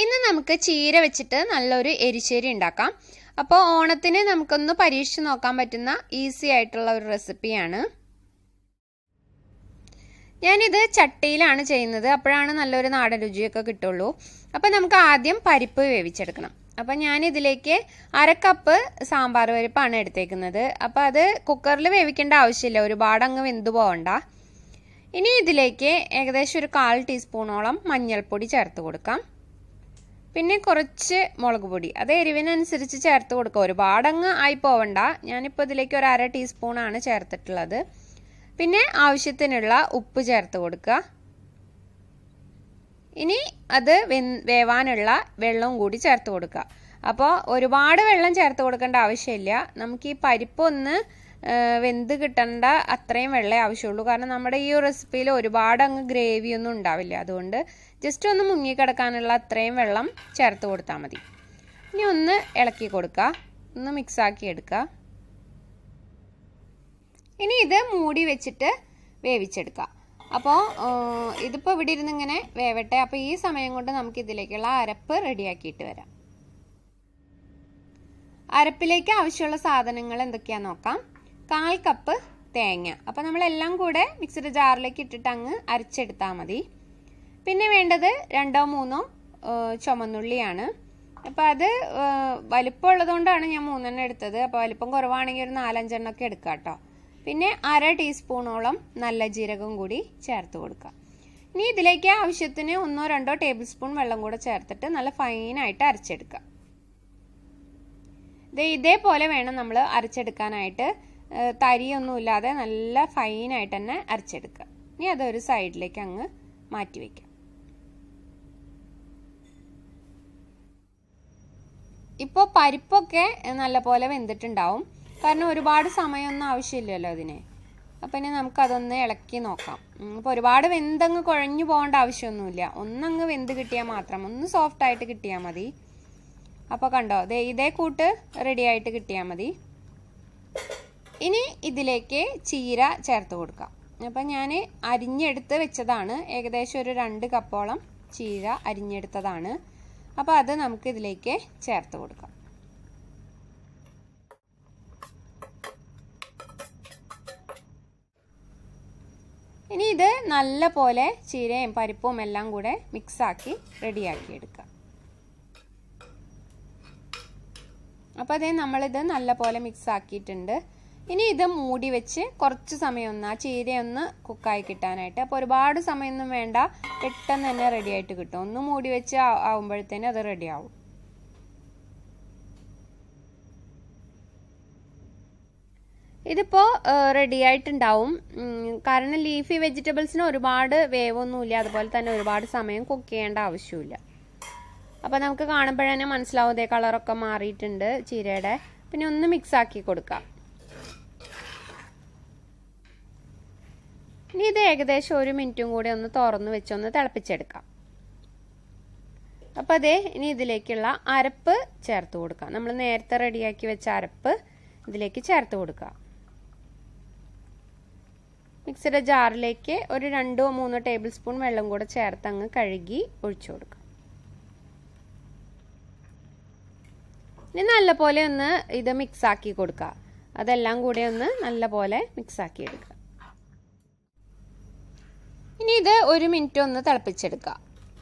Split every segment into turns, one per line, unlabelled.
ഇന്ന് നമുക്ക് ചീര വെച്ചിട്ട് നല്ലൊരു എരിശ്ശേരി ഉണ്ടാക്കാം അപ്പോൾ ഓണത്തിന് നമുക്കൊന്ന് പരീക്ഷിച്ച് നോക്കാൻ പറ്റുന്ന ഈസി ആയിട്ടുള്ള ഒരു റെസിപ്പിയാണ് ഞാനിത് ചട്ടിയിലാണ് ചെയ്യുന്നത് അപ്പോഴാണ് നല്ലൊരു നാടൻ രുചിയൊക്കെ കിട്ടുള്ളൂ അപ്പോൾ നമുക്ക് ആദ്യം പരിപ്പ് വേവിച്ചെടുക്കണം അപ്പം ഞാൻ ഇതിലേക്ക് അര കപ്പ് സാമ്പാർ പരിപ്പാണ് എടുത്തേക്കുന്നത് അപ്പോൾ അത് കുക്കറിൽ വേവിക്കേണ്ട ആവശ്യമില്ല ഒരുപാട് അങ്ങ് വെന്തു പോകണ്ട ഇനി ഇതിലേക്ക് ഏകദേശം ഒരു കാൽ ടീസ്പൂണോളം മഞ്ഞൾപ്പൊടി ചേർത്ത് കൊടുക്കാം പിന്നെ കുറച്ച് മുളക് പൊടി അത് എരിവിനനുസരിച്ച് ചേർത്ത് കൊടുക്കുക ഒരുപാടങ്ങ് ആയി പോവണ്ട ഞാനിപ്പോൾ ഇതിലേക്ക് ഒരു അര ടീസ്പൂണാണ് ചേർത്തിട്ടുള്ളത് പിന്നെ ആവശ്യത്തിനുള്ള ഉപ്പ് ചേർത്ത് കൊടുക്കുക ഇനി അത് വേവാനുള്ള വെള്ളവും കൂടി ചേർത്ത് കൊടുക്കുക അപ്പോൾ ഒരുപാട് വെള്ളം ചേർത്ത് കൊടുക്കേണ്ട ആവശ്യമില്ല നമുക്ക് ഈ പരിപ്പ് ഒന്ന് വെന്ത് കിട്ടേണ്ട അത്രയും വെള്ളമേ ആവശ്യമുള്ളൂ കാരണം നമ്മുടെ ഈ റെസിപ്പിയിൽ ഒരുപാട് അങ്ങ് ഗ്രേവി ഒന്നും ഉണ്ടാവില്ല അതുകൊണ്ട് ജസ്റ്റ് ഒന്ന് മുങ്ങിക്കിടക്കാനുള്ള അത്രയും വെള്ളം ചേർത്ത് കൊടുത്താൽ മതി ഇനി ഒന്ന് ഇളക്കി കൊടുക്കുക ഒന്ന് മിക്സാക്കി എടുക്കുക ഇനി ഇത് മൂടി വെച്ചിട്ട് വേവിച്ചെടുക്കുക അപ്പോൾ ഇതിപ്പോൾ ഇവിടെ ഇരുന്ന് ഇങ്ങനെ വേവട്ടെ അപ്പോൾ ഈ സമയം കൊണ്ട് നമുക്ക് ഇതിലേക്കുള്ള അരപ്പ് റെഡിയാക്കിയിട്ട് വരാം അരപ്പിലേക്ക് ആവശ്യമുള്ള സാധനങ്ങൾ എന്തൊക്കെയാണെന്ന് നോക്കാം കാൽ കപ്പ് തേങ്ങ അപ്പോൾ നമ്മളെല്ലാം കൂടെ മിക്സിയുടെ ജാറിലേക്ക് ഇട്ടിട്ട് അങ്ങ് അരച്ചെടുത്താൽ മതി പിന്നെ വേണ്ടത് രണ്ടോ മൂന്നോ ചുമന്നുള്ളിയാണ് അപ്പോൾ അത് വലിപ്പം ഉള്ളതുകൊണ്ടാണ് ഞാൻ മൂന്നെണ്ണം എടുത്തത് അപ്പോൾ വലിപ്പം കുറവാണെങ്കിൽ ഒരു നാലഞ്ചെണ്ണം ഒക്കെ എടുക്കാം കേട്ടോ പിന്നെ അര ടീസ്പൂണോളം നല്ല ജീരകം കൂടി ചേർത്ത് കൊടുക്കുക ഇനി ഇതിലേക്ക് ആവശ്യത്തിന് ഒന്നോ രണ്ടോ ടേബിൾ സ്പൂൺ വെള്ളം കൂടെ ചേർത്തിട്ട് നല്ല ഫൈനായിട്ട് അരച്ചെടുക്കുക ഇത് ഇതേപോലെ വേണം നമ്മൾ അരച്ചെടുക്കാനായിട്ട് തരിയൊന്നും ഇല്ലാതെ നല്ല ഫൈനായിട്ട് തന്നെ അരച്ചെടുക്കുക ഇനി അതൊരു സൈഡിലേക്ക് അങ്ങ് മാറ്റി വയ്ക്കാം ഇപ്പോൾ പരിപ്പൊക്കെ നല്ലപോലെ വെന്തിട്ടുണ്ടാവും കാരണം ഒരുപാട് സമയമൊന്നും ആവശ്യമില്ലല്ലോ അതിന് അപ്പം ഇനി നമുക്കതൊന്ന് ഇളക്കി നോക്കാം ഇപ്പോൾ ഒരുപാട് വെന്തങ്ങ് കുഴഞ്ഞു പോകേണ്ട ആവശ്യമൊന്നുമില്ല ഒന്നങ്ങ് വെന്ത് കിട്ടിയാൽ മാത്രം ഒന്ന് സോഫ്റ്റ് ആയിട്ട് കിട്ടിയാൽ മതി അപ്പോൾ കണ്ടോ ദേ ഇതേ കൂട്ട് റെഡി ആയിട്ട് കിട്ടിയാൽ മതി ഇനി ഇതിലേക്ക് ചീര ചേർത്ത് കൊടുക്കാം അപ്പം ഞാൻ അരിഞ്ഞെടുത്ത് വെച്ചതാണ് ഏകദേശം ഒരു രണ്ട് കപ്പോളം ചീര അരിഞ്ഞെടുത്തതാണ് അപ്പോൾ അത് നമുക്ക് ഇതിലേക്ക് ചേർത്ത് കൊടുക്കാം ഇനി ഇത് നല്ല പോലെ ചീരയും പരിപ്പും എല്ലാം കൂടെ മിക്സാക്കി റെഡിയാക്കി എടുക്കാം അപ്പോൾ അതേ നമ്മളിത് നല്ല പോലെ മിക്സ് ആക്കിയിട്ടുണ്ട് ഇനി ഇത് മൂടി വെച്ച് കുറച്ച് സമയം ഒന്ന് ആ ചീരയൊന്ന് കുക്കായി കിട്ടാനായിട്ട് അപ്പോൾ ഒരുപാട് സമയമൊന്നും വേണ്ട പെട്ടെന്ന് തന്നെ റെഡി ആയിട്ട് കിട്ടും ഒന്ന് മൂടി വെച്ച് ആവുമ്പോഴത്തേനും അത് റെഡി ആവും ഇതിപ്പോൾ റെഡി ആയിട്ടുണ്ടാവും കാരണം ലീഫി വെജിറ്റബിൾസിന് ഒരുപാട് വേവൊന്നുമില്ല അതുപോലെ തന്നെ ഒരുപാട് സമയം കുക്ക് ചെയ്യേണ്ട ആവശ്യമില്ല അപ്പോൾ നമുക്ക് കാണുമ്പോഴതന്നെ മനസ്സിലാവും ഇതേ കളറൊക്കെ മാറിയിട്ടുണ്ട് ചീരയുടെ പിന്നെ ഒന്ന് മിക്സ് ആക്കി കൊടുക്കാം ഇനി ഇത് ഏകദേശം ഒരു മിനിറ്റും കൂടി ഒന്ന് തുറന്ന് വെച്ചൊന്ന് തിളപ്പിച്ചെടുക്കാം അപ്പോൾ അതേ ഇനി ഇതിലേക്കുള്ള അരപ്പ് ചേർത്ത് കൊടുക്കാം നമ്മൾ നേരത്തെ റെഡിയാക്കി വെച്ച അരപ്പ് ഇതിലേക്ക് ചേർത്ത് കൊടുക്കുക മിക്സിയുടെ ജാറിലേക്ക് ഒരു രണ്ടോ മൂന്നോ ടേബിൾ സ്പൂൺ വെള്ളം കൂടെ ചേർത്ത് അങ്ങ് കഴുകി ഒഴിച്ചു കൊടുക്കുക ഇനി നല്ലപോലെ ഒന്ന് ഇത് മിക്സ് ആക്കി കൊടുക്കുക അതെല്ലാം കൂടെ ഒന്ന് നല്ലപോലെ മിക്സ് ആക്കി എടുക്കുക ഇനി ഇത് ഒരു മിനിറ്റ് ഒന്ന് തിളപ്പിച്ചെടുക്കുക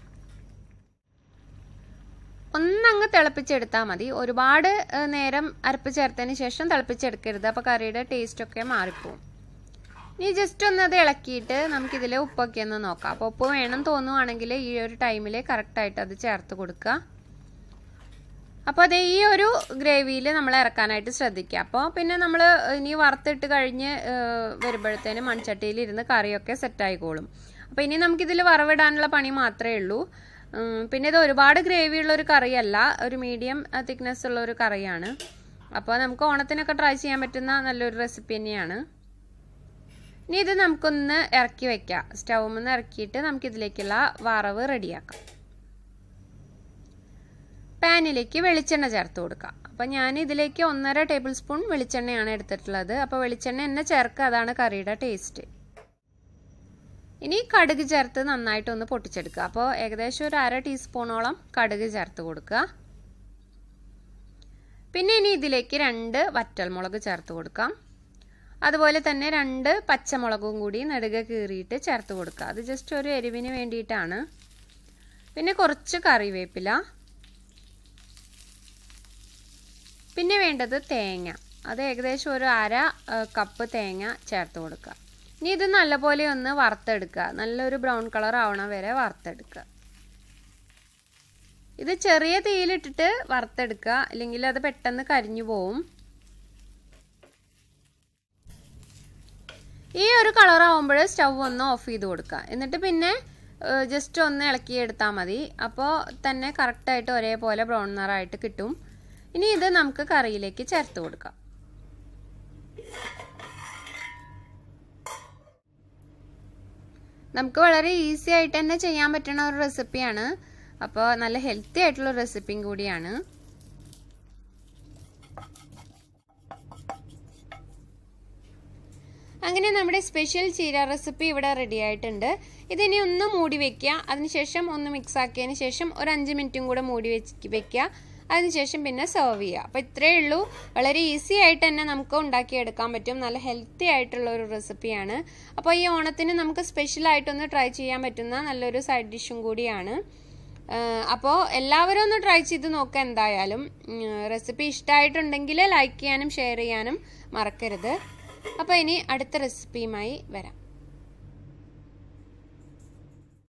ഒന്നങ്ങ് തിളപ്പിച്ചെടുത്താൽ മതി ഒരുപാട് നേരം അരപ്പ് ചേർത്തതിന് ശേഷം തിളപ്പിച്ചെടുക്കരുത് അപ്പോൾ കറിയുടെ ടേസ്റ്റൊക്കെ മാറിപ്പോവും ഇനി ജസ്റ്റ് ഒന്ന് അത് ഇളക്കിയിട്ട് നമുക്കിതിൽ ഉപ്പൊക്കെ ഒന്ന് നോക്കാം അപ്പോൾ ഉപ്പ് വേണം തോന്നുവാണെങ്കിൽ ഈ ഒരു ടൈമിൽ കറക്റ്റായിട്ട് അത് ചേർത്ത് കൊടുക്കുക അപ്പോൾ അത് ഈ ഒരു ഗ്രേവിയിൽ നമ്മൾ ഇറക്കാനായിട്ട് ശ്രദ്ധിക്കുക അപ്പോൾ പിന്നെ നമ്മൾ ഇനി വറുത്തിട്ട് കഴിഞ്ഞ് വരുമ്പോഴത്തേനും മൺചട്ടിയിൽ ഇരുന്ന് കറിയൊക്കെ സെറ്റായിക്കോളും അപ്പോൾ ഇനി നമുക്കിതിൽ വറവിടാനുള്ള പണി മാത്രമേ ഉള്ളൂ പിന്നെ ഇത് ഒരുപാട് ഗ്രേവി ഉള്ള ഒരു കറിയല്ല ഒരു മീഡിയം തിക്നെസ് ഉള്ള ഒരു കറിയാണ് അപ്പോൾ നമുക്ക് ഓണത്തിനൊക്കെ ട്രൈ ചെയ്യാൻ പറ്റുന്ന നല്ലൊരു റെസിപ്പി തന്നെയാണ് ഇനി ഇത് നമുക്കൊന്ന് ഇറക്കി വെക്കാം സ്റ്റൗമിൽ നിന്ന് ഇറക്കിയിട്ട് നമുക്കിതിലേക്കുള്ള വറവ് റെഡിയാക്കാം പാനിലേക്ക് വെളിച്ചെണ്ണ ചേർത്ത് കൊടുക്കുക അപ്പം ഞാൻ ഇതിലേക്ക് ഒന്നര ടേബിൾ സ്പൂൺ വെളിച്ചെണ്ണയാണ് എടുത്തിട്ടുള്ളത് അപ്പോൾ വെളിച്ചെണ്ണ എന്നെ ചേർക്കുക അതാണ് കറിയുടെ ടേസ്റ്റ് ഇനി കടുക് ചേർത്ത് നന്നായിട്ടൊന്ന് പൊട്ടിച്ചെടുക്കുക അപ്പോൾ ഏകദേശം ഒരു അര ടീസ്പൂണോളം കടുക് ചേർത്ത് കൊടുക്കുക പിന്നെ ഇനി ഇതിലേക്ക് രണ്ട് വറ്റൽമുളക് ചേർത്ത് കൊടുക്കാം അതുപോലെ തന്നെ രണ്ട് പച്ചമുളകും കൂടി നെടുക കീറിയിട്ട് ചേർത്ത് കൊടുക്കുക അത് ജസ്റ്റ് ഒരു എരിവിന് വേണ്ടിയിട്ടാണ് പിന്നെ കുറച്ച് കറിവേപ്പില പിന്നെ വേണ്ടത് തേങ്ങ അത് ഏകദേശം ഒരു അര കപ്പ് തേങ്ങ ചേർത്ത് കൊടുക്കുക ഇനി ഇത് നല്ലപോലെ ഒന്ന് വറുത്തെടുക്കുക നല്ലൊരു ബ്രൗൺ കളർ ആവണ വരെ വറുത്തെടുക്കുക ഇത് ചെറിയ തീയിലിട്ടിട്ട് വറുത്തെടുക്കുക അല്ലെങ്കിൽ അത് പെട്ടെന്ന് കരിഞ്ഞു പോവും ഈ ഒരു കളർ ആവുമ്പോൾ സ്റ്റൗ ഒന്ന് ഓഫ് ചെയ്ത് കൊടുക്കുക എന്നിട്ട് പിന്നെ ജസ്റ്റ് ഒന്ന് ഇളക്കി എടുത്താൽ മതി അപ്പോൾ തന്നെ കറക്റ്റായിട്ട് ഒരേപോലെ ബ്രൗൺ നിറായിട്ട് കിട്ടും ഇനി ഇത് നമുക്ക് കറിയിലേക്ക് ചേർത്ത് കൊടുക്കാം നമുക്ക് വളരെ ഈസി ആയിട്ട് തന്നെ ചെയ്യാൻ പറ്റുന്ന ഒരു റെസിപ്പിയാണ് അപ്പോൾ നല്ല ഹെൽത്തി ആയിട്ടുള്ള റെസിപ്പിയും കൂടിയാണ് അങ്ങനെ നമ്മുടെ സ്പെഷ്യൽ ചീര റെസിപ്പി ഇവിടെ റെഡി ആയിട്ടുണ്ട് ഇതിനി ഒന്ന് മൂടി വെക്കുക അതിനുശേഷം ഒന്ന് മിക്സ് ആക്കിയതിന് ശേഷം ഒരു അഞ്ച് മിനിറ്റും കൂടെ മൂടി വെച്ച് വെക്കുക അതിനുശേഷം പിന്നെ സെർവ് ചെയ്യുക അപ്പോൾ ഇത്രയേ ഉള്ളൂ വളരെ ഈസി ആയിട്ട് തന്നെ നമുക്ക് ഉണ്ടാക്കിയെടുക്കാൻ പറ്റും നല്ല ഹെൽത്തി ആയിട്ടുള്ള ഒരു റെസിപ്പിയാണ് അപ്പോൾ ഈ ഓണത്തിന് നമുക്ക് സ്പെഷ്യലായിട്ടൊന്ന് ട്രൈ ചെയ്യാൻ പറ്റുന്ന നല്ലൊരു സൈഡ് ഡിഷും കൂടിയാണ് അപ്പോൾ എല്ലാവരും ഒന്ന് ട്രൈ ചെയ്ത് നോക്കുക എന്തായാലും റെസിപ്പി ഇഷ്ടമായിട്ടുണ്ടെങ്കിൽ ലൈക്ക് ചെയ്യാനും ഷെയർ ചെയ്യാനും മറക്കരുത് അപ്പോൾ ഇനി അടുത്ത റെസിപ്പിയുമായി വരാം